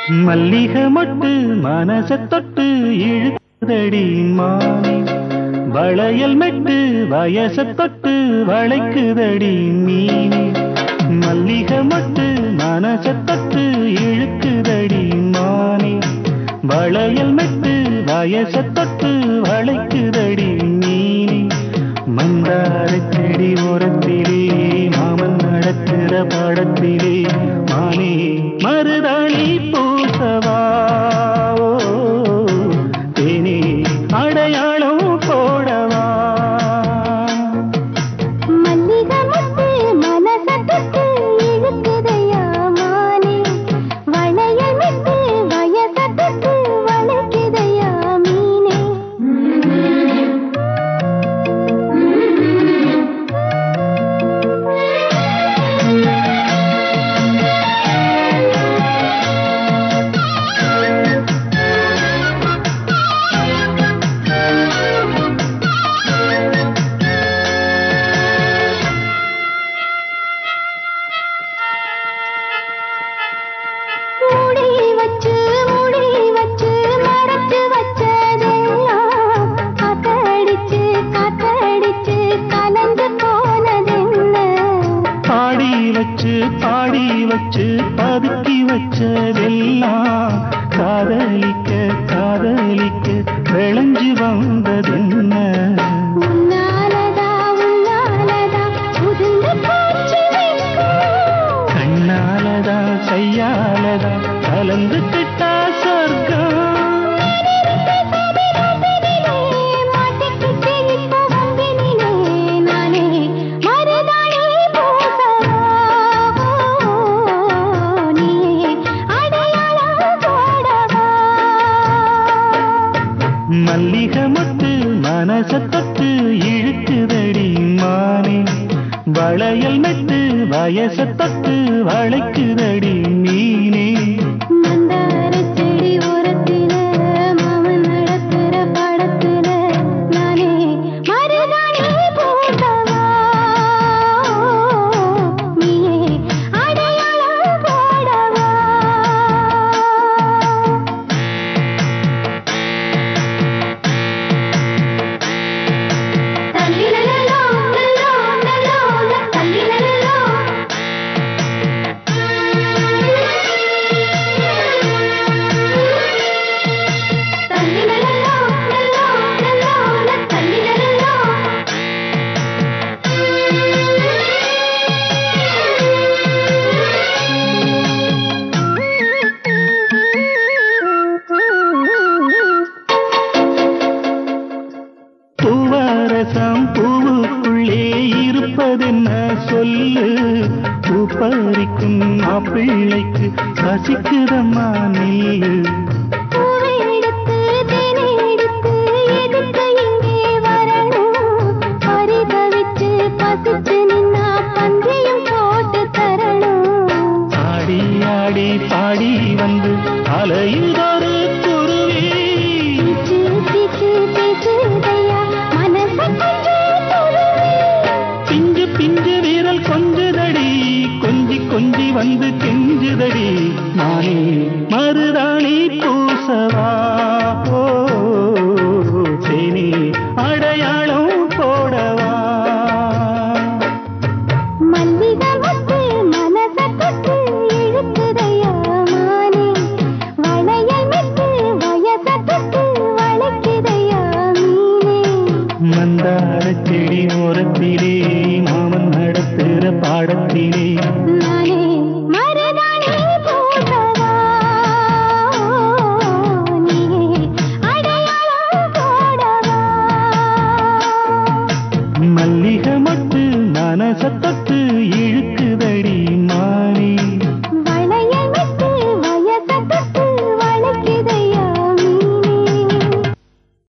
மல்லிகை மொட்டு மனச தொட்டு இழுக்குதடி மானே வளையல் மெட்டு வயச தொட்டு வளைக்குதடி மீனே மல்லிகை மொட்டு மனச தொட்டு இழுக்குதடி மானே வளையல் மெட்டு வயச தொட்டு வளைக்குதடி மீனே மந்தார செடி ஓரத்திலே மாமன் நடத்துற படத்திலே மானே மருதாணி பூசவா ஓ, தேனே அடையாளம் போடவா மல்லிகை முத்து மனச தொட்டு இழுக்குதையா மானே வளையல் விட்டு வயச தொட்டு வளைக்குதையா மீனே மூடி வச்சு மூடி வச்சு மறைச்சு வச்சதெல்லாம் காத்தடிச்சு காத்தடிச்சு கலந்து போனதென்ன பாடி வச்சு பாடி வச்சு பதுக்கி வச்சதெல்லாம் காதலிக்க காதலிக்க விளைஞ்சு வந்ததென்ன உன்னாலதா உன்னாலதா உதிர்ந்து போச்சு வெட்கம். கண்ணாலதா கையாலதா கலந்து கிட்டா சொர்க்கம் சபையிலே மாட்டிக்கிட்டு இப்போ வம்பினிலே நானே மருதாணி பூசவா நீயே அடையாளம் போடவா மல்லிகை முத்து மனச தொட்டு இழுக்குதடி மானே வளையல் மெட்டு வயச தொட்டு வளைக்குதடி மீனே மந்தார செடி ஓரத்தில மாமன் நடத்துற படத்துல நானே மருதாணி பூசவா நீயே அடையாளம் போடவா தல்லிலலலோ லலோ லலோ தல்லிலலலோ தல்லிலலலோ லலோ லலோ தல்லிலலலோ பூவரசம் பூவுக்குள்ளே இருப்பதென்ன சொல்லு பூ பறிக்கும் மாப்பிள்ளைக்கு ரசிக்குதம்மா நெல்லு பூவை எடுத்து தேனை எடுத்து எதுக்கு இங்கே வரணும் பரிதவிச்சு பசிச்சு நின்னா பந்தியும் போட்டு தரணும் ஆடி ஆடி பாடி வந்து அலையுதொரு குருவி பீச்சு பீச்சு பேசுதையா மனச கொஞ்சம் துருவி பிஞ்சு பிஞ்சு வீரல் கொஞ்சுதடி கொஞ்சி கொஞ்சி வந்து கெஞ்சுதடி நானே மருதாணி பூசவா ஓ, தேனி அடையாளம் போடவா மல்லிகை முத்து மனச தொட்டு இழுக்குதையா மானே வளையல் மெட்டு வயச தொட்டு வளைக்குதையா மீனே மந்தார செடி ஓரத்திலே மாமன் நடத்துற பாடத்திலே நானே மருதாணி பூசவா நீயே அடையாளம் போடவா மல்லிகை மட்டு மனசத்த